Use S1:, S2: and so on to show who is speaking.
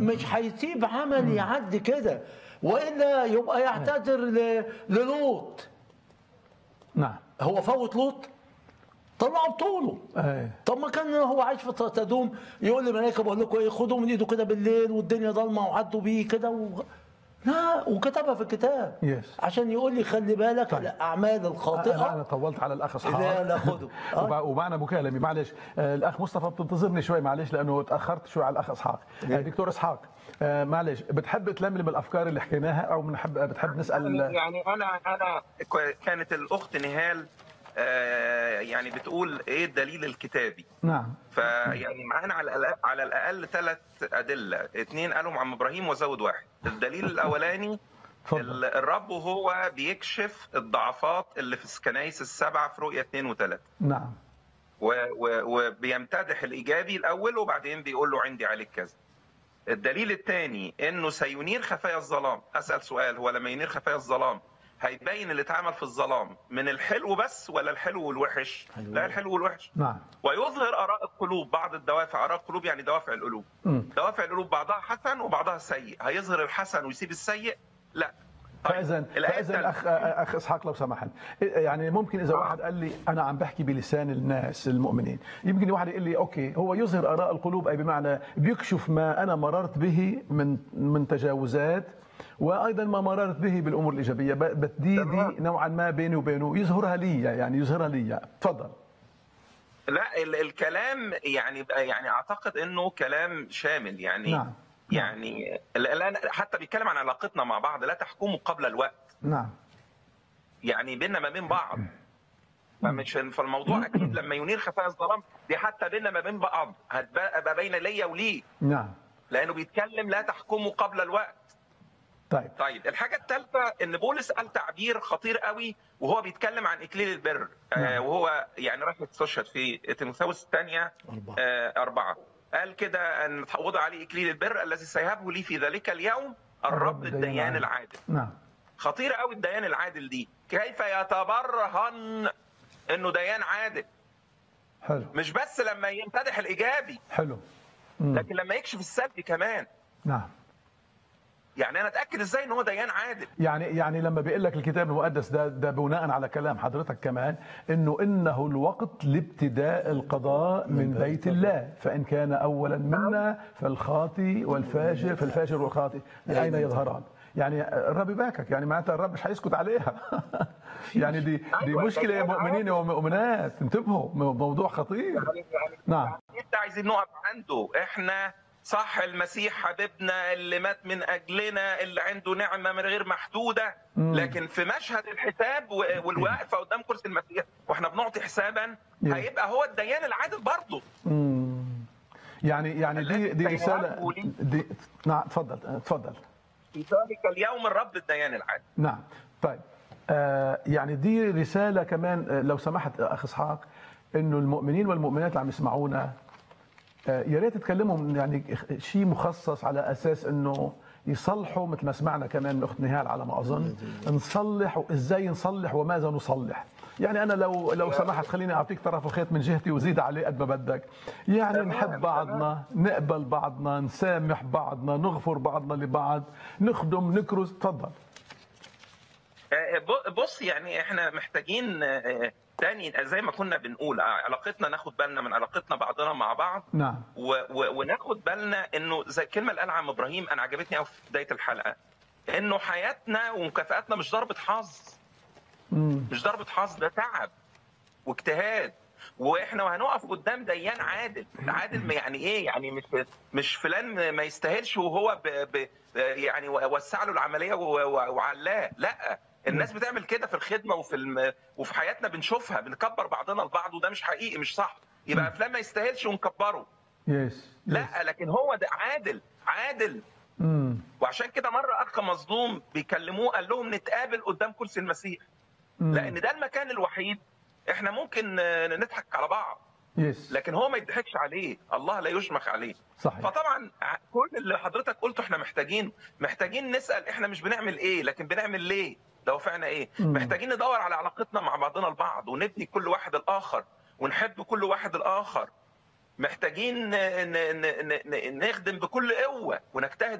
S1: مش هيسيب عمل يعدي كده والا يبقى يعتذر ل- للوط
S2: نعم
S1: هو فوت لوط طلعوا بطوله
S2: ايه
S1: طب ما كان هو عايش في تدوم يقول للملائكه بقول لكم ايه خدوه من ايده كده بالليل والدنيا ضلمه وعدوا بيه كده و... لا وكتبها في الكتاب
S2: يس.
S1: عشان يقول لي خلي بالك
S2: طيب.
S1: الاعمال
S2: انا
S1: الخاطئه
S2: انا طولت على الاخ اسحاق
S1: لا لا خده آه.
S2: وبع- ومعنا مكالمه معلش آه، الاخ مصطفى بتنتظرني شوي معلش لانه تاخرت شوي على الاخ اسحاق آه، دكتور اسحاق آه، معلش بتحب تلملم الافكار اللي حكيناها او بنحب بتحب نسال
S3: يعني انا انا ك- كانت الاخت نهال آه، يعني بتقول ايه الدليل الكتابي
S2: نعم
S3: فيعني معانا على الأقل على الاقل ثلاث ادله اثنين قالوا عن ابراهيم وزود واحد الدليل الاولاني
S2: اتفضل.
S3: ال- الرب وهو بيكشف الضعفات اللي في الكنايس السبعه في رؤيه اثنين وثلاثه
S2: نعم
S3: و- و- وبيمتدح الايجابي الاول وبعدين بيقول له عندي عليك كذا الدليل الثاني انه سينير خفايا الظلام اسال سؤال هو لما ينير خفايا الظلام هيبين اللي اتعمل في الظلام من الحلو بس ولا الحلو والوحش
S1: حلو.
S3: لا الحلو والوحش
S2: نعم
S3: ويظهر اراء القلوب بعض الدوافع اراء القلوب يعني دوافع القلوب
S2: مم.
S3: دوافع القلوب بعضها حسن وبعضها سيء هيظهر الحسن ويسيب السيء لا طيب،
S2: فاذا
S3: الآية
S2: فاذا
S3: الثالثة.
S2: اخ اخ اسحاق لو سمحت يعني ممكن اذا واحد قال لي انا عم بحكي بلسان الناس المؤمنين يمكن واحد يقول لي اوكي هو يظهر اراء القلوب اي بمعنى بيكشف ما انا مررت به من من تجاوزات وايضا ما مررت به بالامور الايجابيه ب- بتدي دي
S3: تمام.
S2: نوعا ما بيني وبينه يظهرها لي يعني يظهرها لي تفضل
S3: لا ال- الكلام يعني يعني اعتقد انه كلام شامل يعني
S2: نعم.
S3: يعني لا- لا- حتى بيتكلم عن علاقتنا مع بعض لا تحكموا قبل الوقت
S2: نعم
S3: يعني بيننا ما بين بعض فمش فالموضوع اكيد لما ينير خفايا الظلام دي حتى بيننا ما بين بعض هتبقى بين ليا وليه
S2: نعم
S3: لانه بيتكلم لا تحكموا قبل الوقت
S2: طيب
S3: طيب الحاجه الثالثه ان بولس قال تعبير خطير قوي وهو بيتكلم عن اكليل البر آه
S2: نعم.
S3: وهو يعني راح يستشهد في تيموثاوس الثانيه
S1: أربعة.
S3: آه أربعة قال كده أن وضع عليه إكليل البر الذي سيهبه لي في ذلك اليوم الرب الديان العادل
S2: نعم
S3: خطيرة قوي الديان العادل دي كيف يتبرهن انه ديان عادل
S2: حلو
S3: مش بس لما يمتدح الايجابي
S2: حلو مم.
S3: لكن لما يكشف السلبي كمان
S2: نعم
S3: يعني انا اتاكد ازاي ان هو ديان عادل
S2: يعني يعني لما بيقول لك الكتاب المقدس ده ده بناء على كلام حضرتك كمان انه انه الوقت لابتداء القضاء من بيت الله فان كان اولا منا فالخاطي والفاجر فالفاجر والخاطي اين يظهران؟ يعني الرب يباكك يعني معناتها الرب مش هيسكت عليها يعني دي دي
S3: أيوة،
S2: مشكله يا
S3: ده
S2: مؤمنين ومؤمنات انتبهوا موضوع خطير
S3: يعني
S2: نعم
S3: انت عايزين نقف عنده احنا صح المسيح حبيبنا اللي مات من اجلنا اللي عنده نعمه من غير محدوده
S2: مم.
S3: لكن في مشهد الحساب و- والوقفه قدام كرسي المسيح واحنا بنعطي حسابا
S2: يس.
S3: هيبقى هو الديان العادل برضه
S2: مم. يعني يعني دي دي
S3: الذي
S2: رساله
S3: سيوعده لي.
S2: دي نعم تفضل تفضل
S3: في ذلك اليوم الرب الديان العادل
S2: نعم طيب آه يعني دي رسالة كمان آه لو سمحت آه، أخ إسحاق إنه المؤمنين والمؤمنات اللي عم يسمعونا آه يا ريت تتكلموا من يعني شيء مخصص على أساس إنه يصلحوا مثل ما سمعنا كمان من أخت نهال على ما أظن نصلح وإزاي نصلح وماذا نصلح يعني أنا لو لو سمحت خليني أعطيك طرف الخيط من جهتي وزيد عليه قد ما بدك يعني نحب بعضنا نقبل بعضنا نسامح بعضنا نغفر بعضنا لبعض نخدم نكرز تفضل
S3: آه، ب- بص يعني احنا محتاجين آه، تاني زي ما كنا بنقول آه، علاقتنا ناخد بالنا من علاقتنا بعضنا مع بعض
S2: نعم
S3: و و وناخد بالنا انه زي الكلمه اللي قالها عم ابراهيم انا عجبتني قوي في بدايه الحلقه انه حياتنا ومكافاتنا مش ضربه حظ
S2: مم.
S3: مش ضربه حظ ده تعب واجتهاد واحنا وهنقف قدام ديان عادل عادل يعني ايه يعني مش مش فلان ما يستاهلش وهو ب ب يعني وسع له العمليه و- و- وعلاه لا الناس بتعمل كده في الخدمه وفي الم... وفي حياتنا بنشوفها بنكبر بعضنا البعض وده مش حقيقي مش صح يبقى فلان ما يستاهلش ونكبره
S2: يس
S3: لا لكن هو ده عادل عادل
S2: امم
S3: وعشان كده مره اخ مظلوم بيكلموه قال لهم نتقابل قدام كرسي المسيح لان ده المكان الوحيد احنا ممكن آه، نضحك على بعض
S2: يس
S3: لكن هو ما يضحكش عليه الله لا يشمخ عليه
S2: صحيح
S3: فطبعا ع- كل اللي حضرتك قلته احنا محتاجين محتاجين نسال احنا مش بنعمل ايه لكن بنعمل ليه دوافعنا ايه
S2: مم.
S3: محتاجين ندور على علاقتنا مع بعضنا البعض ونبني كل واحد الاخر ونحب كل واحد الاخر محتاجين ن- ن- ن- ن- نخدم بكل قوه ونجتهد